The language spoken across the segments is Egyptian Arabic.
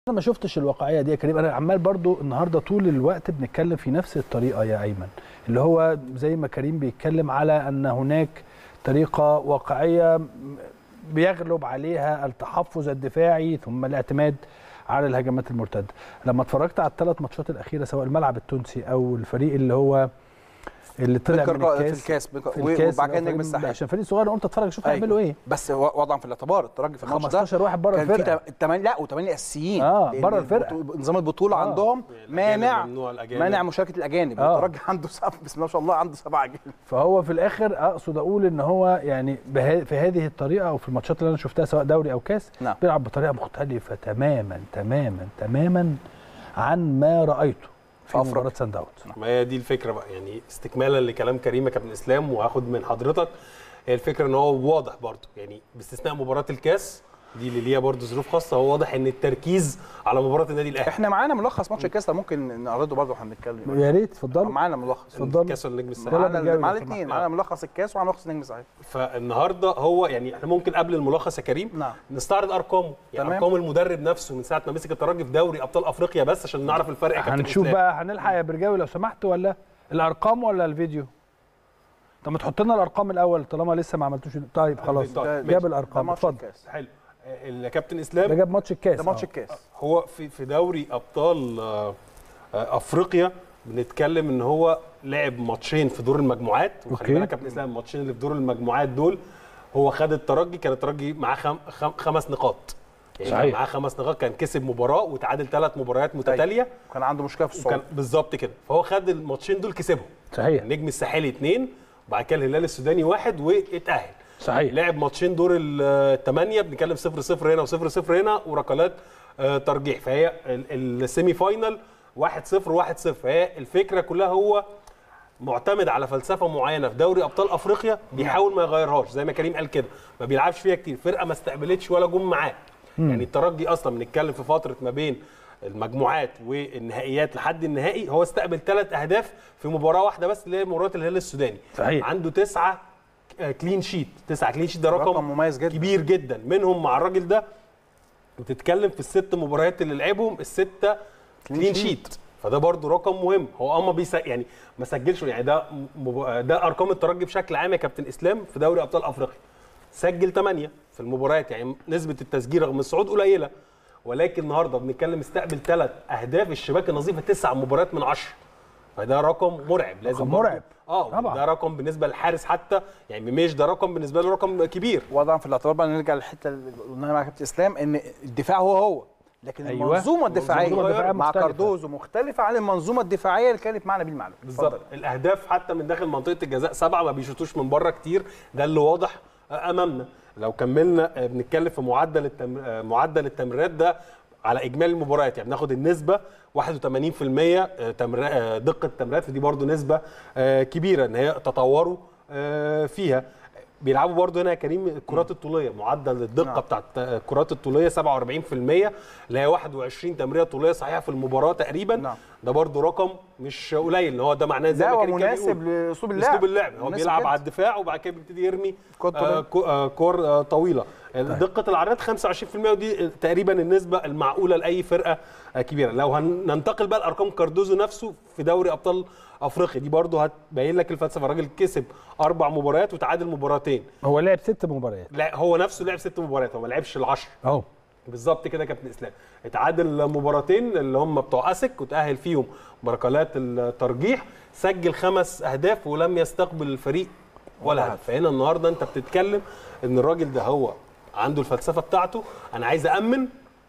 انا ما شفتش الواقعيه دي يا كريم انا عمال برضو النهارده طول الوقت بنتكلم في نفس الطريقه يا ايمن اللي هو زي ما كريم بيتكلم على ان هناك طريقه واقعيه بيغلب عليها التحفظ الدفاعي ثم الاعتماد على الهجمات المرتده لما اتفرجت على الثلاث ماتشات الاخيره سواء الملعب التونسي او الفريق اللي هو اللي طلع من بنكر- الكاس في الكاس بنكر- في الكاس وبعد كده اللي هو النجم فريق- الساحلي عشان فريق صغير قلت اتفرج اشوف أيوة. هيعملوا ايه بس هو وضعا في الاعتبار الترجي في الماتش ده 15 واحد بره كان في الفرقه الثمانية لا وثمانية اساسيين آه، لأن بره الفرقة. البطو- نظام البطوله آه. عندهم مانع ممنوع الأجانب. مانع مشاركه الاجانب آه. الترجي عنده سبع بسم الله ما شاء الله عنده سبع اجانب فهو في الاخر اقصد اقول ان هو يعني به- في هذه الطريقه او في الماتشات اللي انا شفتها سواء دوري او كاس نعم. بيلعب بطريقه مختلفه تماما تماما تماما عن ما رايته في أفريقيا. مباراه سان داونز ما هي دي الفكره بقى يعني استكمالا لكلام كريم يا كابتن اسلام وهاخد من حضرتك هي الفكره ان هو واضح برضه يعني باستثناء مباراه الكاس دي اللي ليها برضه ظروف خاصه هو واضح ان التركيز على مباراه النادي الاهلي احنا معانا ملخص ماتش الكاس ده ممكن نعرضه برضه واحنا بنتكلم يا ريت اتفضلوا معانا ملخص اتفضل. كاس النجم الساحلي ولا معانا بنجاوب معانا في الاثنين معانا ملخص الكاس ومعانا ملخص النجم الساحلي فالنهارده هو يعني احنا ممكن قبل الملخص يا كريم نعم. نستعرض ارقامه يعني تمام. ارقام المدرب نفسه من ساعه ما مسك الترجي في دوري ابطال افريقيا بس عشان نعرف الفرق يا كابتن هنشوف إسلام. بقى هنلحق يا برجاوي لو سمحت ولا الارقام ولا الفيديو طب ما تحط لنا الارقام الاول طالما لسه ما عملتوش طيب خلاص طيب، ده- جاب ده الارقام ماتش اتفضل الكاس حلو الكابتن ده اسلام جاب ماتش الكاس ده ماتش آه. الكاس هو في في دوري ابطال آه، آه، افريقيا بنتكلم ان هو لعب ماتشين في دور المجموعات أوكي. وخلي بالك يا كابتن اسلام الماتشين اللي في دور المجموعات دول هو خد الترجي كان الترجي معاه خم خم خمس نقاط يعني صحيح. معاه خمس نقاط كان كسب مباراه وتعادل ثلاث مباريات متتاليه كان عنده مشكله في وكان الصعود بالظبط كده فهو خد الماتشين دول كسبهم صحيح النجم الساحلي اثنين وبعد كده الهلال السوداني واحد واتاهل صحيح لعب ماتشين دور الثمانيه بنتكلم 0 0 هنا و0 0 هنا وركلات آه، ترجيح فهي ال- السيمي فاينل 1 0 1 0 فهي الفكره كلها هو معتمد على فلسفه معينه في دوري ابطال افريقيا بيحاول ما يغيرهاش زي ما كريم قال كده ما بيلعبش فيها كتير فرقه ما استقبلتش ولا جم معاه يعني الترجي اصلا بنتكلم في فتره ما بين المجموعات والنهائيات لحد النهائي هو استقبل ثلاث اهداف في مباراه واحده بس اللي هي مباراه الهلال السوداني صحيح. عنده تسعه آه، كلين شيت تسعه كلين شيت ده رقم, رقم مميز جدا. كبير جدا منهم مع الراجل ده بتتكلم في الست مباريات اللي لعبهم السته كلين شيت فده برضو رقم مهم هو اه ما بيس يعني ما سجلش يعني ده مب... ده ارقام الترجي بشكل عام يا كابتن اسلام في دوري ابطال افريقيا سجل 8 في المباريات يعني نسبه التسجيل رغم الصعود قليله ولكن النهارده بنتكلم استقبل ثلاث اهداف الشباك النظيفه تسع مباريات من 10 فده رقم مرعب لازم رقم برضو- مرعب. اه طبعا. ده رقم بالنسبه للحارس حتى يعني مش ده رقم بالنسبه له رقم كبير وضعا في الاعتبار بقى نرجع للحته اللي قلناها مع كابتن اسلام ان الدفاع هو هو لكن أيوة. المنظومه الدفاعيه المنظومة الدفاعية مع مختلفة. كاردوزو مختلفه عن المنظومه الدفاعيه اللي كانت مع نبيل معلول بالظبط اتفضل. الاهداف حتى من داخل منطقه الجزاء سبعه ما بيشوطوش من بره كتير ده اللي واضح امامنا لو كملنا آه، بنتكلم في معدل التم... آه، معدل التمريرات ده على اجمالي المباريات يعني بناخد النسبه 81% آه، تمر... آه، دقه التمريرات ودي برضو نسبه آه، كبيره ان هي تطوروا آه، فيها بيلعبوا برضو هنا يا كريم الكرات الطوليه معدل الدقه نعم. نعم. بتاعت الكرات الطوليه 47% اللي هي 21 تمريره طوليه صحيحه في المباراه تقريبا نعم. ده برضو رقم مش قليل ان هو ده معناه زي لا ما هو كريم كان مناسب بيقول. لاسلوب اللعب اسلوب اللعب هو مناسب بيلعب جدا. على الدفاع وبعد كده بيبتدي يرمي كرات آه، طولية. كو- آه، كور آه، طويله دقه العرض 25% ودي تقريبا النسبه المعقوله لاي فرقه آه، كبيره لو هننتقل بقى لارقام كاردوزو نفسه في دوري ابطال افريقيا دي برضه هتبين لك الفلسفه الراجل كسب اربع مباريات وتعادل مباراتين هو لعب ست مباريات لا هو نفسه لعب ست مباريات هو ما لعبش العشر اهو بالظبط كده يا كابتن اسلام اتعادل مباراتين اللي هم بتوع اسك وتاهل فيهم بركلات الترجيح سجل خمس اهداف ولم يستقبل الفريق ولا هدف فهنا النهارده انت بتتكلم ان الراجل ده هو عنده الفلسفه بتاعته انا عايز امن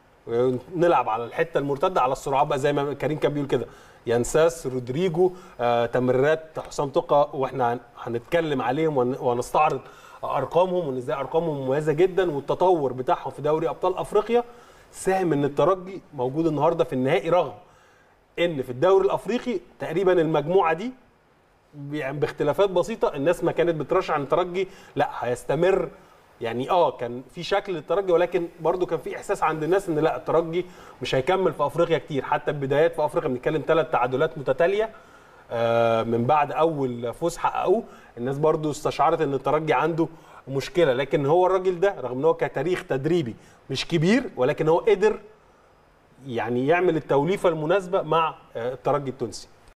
نلعب على الحته المرتده على السرعات بقى زي ما كريم كان بيقول كده ينساس رودريجو آه، تمريرات حسام تقى واحنا هن- هنتكلم عليهم ون- ونستعرض ارقامهم وان ازاي ارقامهم مميزه جدا والتطور بتاعهم في دوري ابطال افريقيا ساهم ان الترجي موجود النهارده في النهائي رغم ان في الدوري الافريقي تقريبا المجموعه دي يعني باختلافات بسيطه الناس ما كانت بترشح عن الترجي لا هيستمر يعني اه كان في شكل للترجي ولكن برضو كان في احساس عند الناس ان لا الترجي مش هيكمل في افريقيا كتير حتى البدايات في افريقيا بنتكلم ثلاث تعادلات متتاليه آه، من بعد اول فوز حققوه الناس برضو استشعرت ان الترجي عنده مشكله لكن هو الراجل ده رغم ان هو كتاريخ تدريبي مش كبير ولكن هو قدر يعني يعمل التوليفه المناسبه مع آه، الترجي التونسي